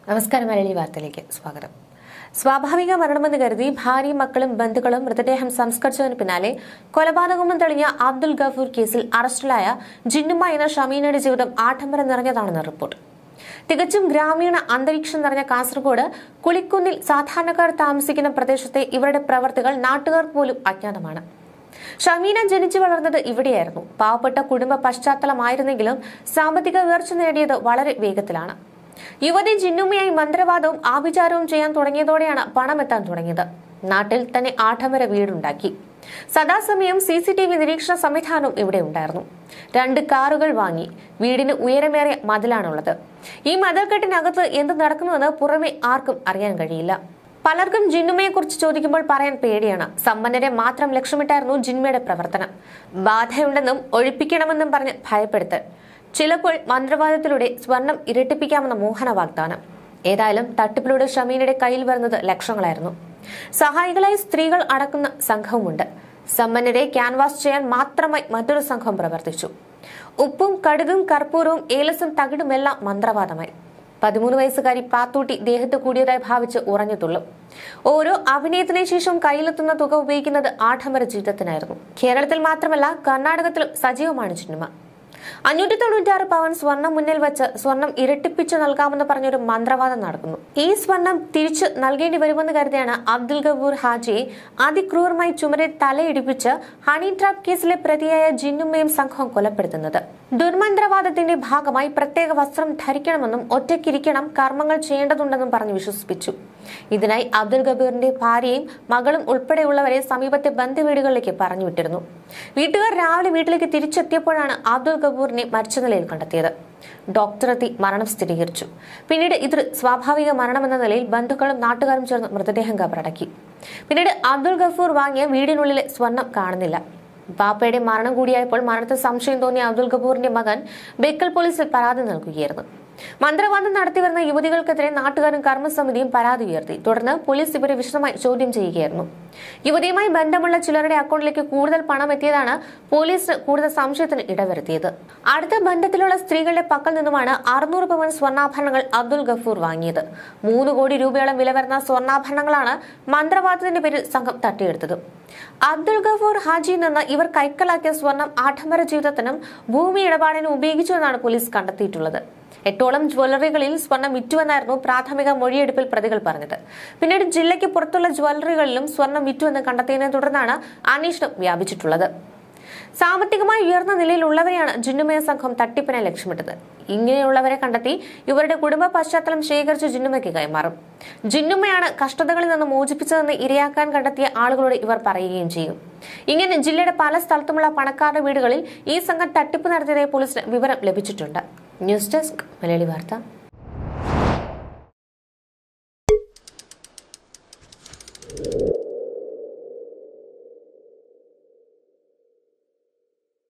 നമസ്കാരം മലയാളി വാർത്തയിലേക്ക് സ്വാഗതം സ്വാഭാവിക മരണമെന്ന് കരുതി ഭാര്യയും മക്കളും ബന്ധുക്കളും മൃതദേഹം സംസ്കരിച്ചതിന് പിന്നാലെ കൊലപാതകമെന്ന് തെളിഞ്ഞ അബ്ദുൽ ഗഫൂർ കേസിൽ അറസ്റ്റിലായ ജിന്നുമ്മ എന്ന ഷമീനയുടെ ജീവിതം ആഡംബരം നിറഞ്ഞതാണെന്ന് റിപ്പോർട്ട് തികച്ചും ഗ്രാമീണ അന്തരീക്ഷം നിറഞ്ഞ കാസർഗോഡ് കുളിക്കുന്നിൽ സാധാരണക്കാർ താമസിക്കുന്ന പ്രദേശത്തെ ഇവരുടെ പ്രവർത്തികൾ നാട്ടുകാർക്ക് പോലും അജ്ഞാതമാണ് ഷമീന ജനിച്ചു വളർന്നത് ഇവിടെയായിരുന്നു പാവപ്പെട്ട കുടുംബ പശ്ചാത്തലമായിരുന്നെങ്കിലും സാമ്പത്തിക ഉയർച്ച നേടിയത് വളരെ വേഗത്തിലാണ് യുവതി ജിന്നുമ്മയായി മന്ത്രവാദവും ആഭിചാരവും ചെയ്യാൻ തുടങ്ങിയതോടെയാണ് പണം എത്താൻ തുടങ്ങിയത് നാട്ടിൽ തന്നെ ആഡംബര വീടുണ്ടാക്കി സദാസമയം സി സി ടി വി നിരീക്ഷണ സംവിധാനവും ഇവിടെ ഉണ്ടായിരുന്നു രണ്ട് കാറുകൾ വാങ്ങി വീടിന് ഉയരമേറിയ മതിലാണുള്ളത് ഈ മതിൽക്കെട്ടിനകത്ത് എന്ത് നടക്കുന്നുവെന്ന് പുറമെ ആർക്കും അറിയാൻ കഴിയില്ല പലർക്കും ജിന്നുമയെ കുറിച്ച് ചോദിക്കുമ്പോൾ പറയാൻ പേടിയാണ് സമ്പന്നരെ മാത്രം ലക്ഷ്യമിട്ടായിരുന്നു ജിന്മയുടെ പ്രവർത്തനം ബാധയുണ്ടെന്നും ഒഴിപ്പിക്കണമെന്നും പറഞ്ഞ് ഭയപ്പെടുത്തൽ ചിലപ്പോൾ മന്ത്രവാദത്തിലൂടെ സ്വർണം ഇരട്ടിപ്പിക്കാമെന്ന മോഹന വാഗ്ദാനം ഏതായാലും തട്ടിപ്പിലൂടെ ഷമീനയുടെ കയ്യിൽ വരുന്നത് ലക്ഷങ്ങളായിരുന്നു സഹായികളായി സ്ത്രീകൾ അടക്കുന്ന സംഘവുമുണ്ട് സമ്പന്നരെ ക്യാൻവാസ് ചെയ്യാൻ മാത്രമായി മറ്റൊരു സംഘം പ്രവർത്തിച്ചു ഉപ്പും കടുകും കർപ്പൂരവും ഏലസും തകിടുമെല്ലാം മന്ത്രവാദമായി പതിമൂന്ന് വയസ്സുകാരി പാത്തൂട്ടി ദേഹത്ത് കൂടിയതായി ഭാവിച്ച് ഉറഞ്ഞു തുള്ളും ഓരോ അഭിനയത്തിന് ശേഷം കയ്യിലെത്തുന്ന തുക ഉപയോഗിക്കുന്നത് ആഡംബര ജീവിതത്തിനായിരുന്നു കേരളത്തിൽ മാത്രമല്ല കർണാടകത്തിലും സജീവമാണ് ചിന്നുമ അഞ്ഞൂറ്റി തൊണ്ണൂറ്റാറ് പവൻ സ്വർണം മുന്നിൽ വെച്ച് സ്വർണം ഇരട്ടിപ്പിച്ചു നൽകാമെന്ന് പറഞ്ഞൊരു മന്ത്രവാദം നടക്കുന്നു ഈ സ്വർണം തിരിച്ചു നൽകേണ്ടി വരുമെന്ന് കരുതിയാണ് അബ്ദുൽ ഗഫൂർ ഹാജിയെ അതിക്രൂരമായി ചുമരെ തലയിടിപ്പിച്ച് ഹണി ട്രാപ്പ് കേസിലെ പ്രതിയായ ജിന്നുമ്മയും സംഘവും കൊലപ്പെടുത്തുന്നത് ദുർമന്ത്രവാദത്തിന്റെ ഭാഗമായി പ്രത്യേക വസ്ത്രം ധരിക്കണമെന്നും ഒറ്റയ്ക്കിരിക്കണം കർമ്മങ്ങൾ ചെയ്യേണ്ടതുണ്ടെന്നും പറഞ്ഞ് വിശ്വസിപ്പിച്ചു ഇതിനായി അബ്ദുൽ ഗബീറിന്റെ ഭാര്യയും മകളും ഉൾപ്പെടെയുള്ളവരെ സമീപത്തെ ബന്ധുവീടുകളിലേക്ക് പറഞ്ഞുവിട്ടിരുന്നു വീട്ടുകാർ രാവിലെ വീട്ടിലേക്ക് തിരിച്ചെത്തിയപ്പോഴാണ് അബ്ദുൽ ഗബൂറിനെ മരിച്ച നിലയിൽ കണ്ടെത്തിയത് ഡോക്ടർ എത്തി മരണം സ്ഥിരീകരിച്ചു പിന്നീട് ഇതൊരു സ്വാഭാവിക മരണമെന്ന നിലയിൽ ബന്ധുക്കളും നാട്ടുകാരും ചേർന്ന് മൃതദേഹം കബറടക്കി പിന്നീട് അബ്ദുൽ ഗഫൂർ വാങ്ങിയ വീടിനുള്ളിലെ സ്വർണം കാണുന്നില്ല ബാപ്പയുടെ മരണം കൂടിയായപ്പോൾ മരണത്തിൽ സംശയം തോന്നിയ അബ്ദുൽ ഗഫൂറിന്റെ മകൻ ബേക്കൽ പോലീസിൽ പരാതി നൽകുകയായിരുന്നു മന്ത്രവാദം നടത്തിവരുന്ന യുവതികൾക്കെതിരെ നാട്ടുകാരും കർമ്മസമിതിയും പരാതി ഉയർത്തി തുടർന്ന് പോലീസ് ഇവരെ വിശദമായി ചോദ്യം ചെയ്യുകയായിരുന്നു യുവതിയുമായി ബന്ധമുള്ള ചിലരുടെ അക്കൗണ്ടിലേക്ക് കൂടുതൽ പണം എത്തിയതാണ് പോലീസിന് കൂടുതൽ സംശയത്തിന് ഇടവരുത്തിയത് അടുത്ത ബന്ധത്തിലുള്ള സ്ത്രീകളുടെ പക്കൽ നിന്നുമാണ് അറുന്നൂറ് പവൻ സ്വർണ്ണാഭരണങ്ങൾ അബ്ദുൽ ഗഫൂർ വാങ്ങിയത് മൂന്ന് കോടി രൂപയോളം വില വരുന്ന സ്വർണ്ണാഭരണങ്ങളാണ് മന്ത്രവാദത്തിന്റെ പേരിൽ സംഘം തട്ടിയെടുത്തത് അബ്ദുൽ ഗഫൂർ ഹാജിയിൽ നിന്ന് ഇവർ കൈക്കലാക്കിയ സ്വർണം ആഡംബര ജീവിതത്തിനും ഭൂമി ഇടപാടിനും ഉപയോഗിച്ചുവെന്നാണ് പോലീസ് കണ്ടെത്തിയിട്ടുള്ളത് എട്ടോളം ജ്വല്ലറികളിൽ സ്വർണം വിറ്റുവെന്നായിരുന്നു പ്രാഥമിക മൊഴിയെടുപ്പിൽ പ്രതികൾ പറഞ്ഞത് പിന്നീട് ജില്ലയ്ക്ക് പുറത്തുള്ള ജ്വല്ലറികളിലും സ്വർണം വിറ്റുവെന്ന് കണ്ടെത്തിയതിനെ തുടർന്നാണ് അന്വേഷണം വ്യാപിച്ചിട്ടുള്ളത് സാമ്പത്തികമായി ഉയർന്ന നിലയിലുള്ളവരെയാണ് ജിന്നുമയ സംഘം തട്ടിപ്പിനെ ലക്ഷ്യമിട്ടത് ഇങ്ങനെയുള്ളവരെ കണ്ടെത്തി ഇവരുടെ കുടുംബ പശ്ചാത്തലം ശേഖരിച്ച് ജിന്നുമയ്ക്ക് കൈമാറും ജിന്നുമ്മയാണ് കഷ്ടതകളിൽ നിന്ന് മോചിപ്പിച്ചതെന്ന് ഇരയാക്കാൻ കണ്ടെത്തിയ ആളുകളോട് ഇവർ പറയുകയും ചെയ്യും ഇങ്ങനെ ജില്ലയുടെ പല സ്ഥലത്തുമുള്ള പണക്കാരുടെ വീടുകളിൽ ഈ സംഘം തട്ടിപ്പ് നടത്തിയതായി പോലീസിന് വിവരം ലഭിച്ചിട്ടുണ്ട് ന്യൂസ് ഡെസ്ക് മലയാളി വാർത്ത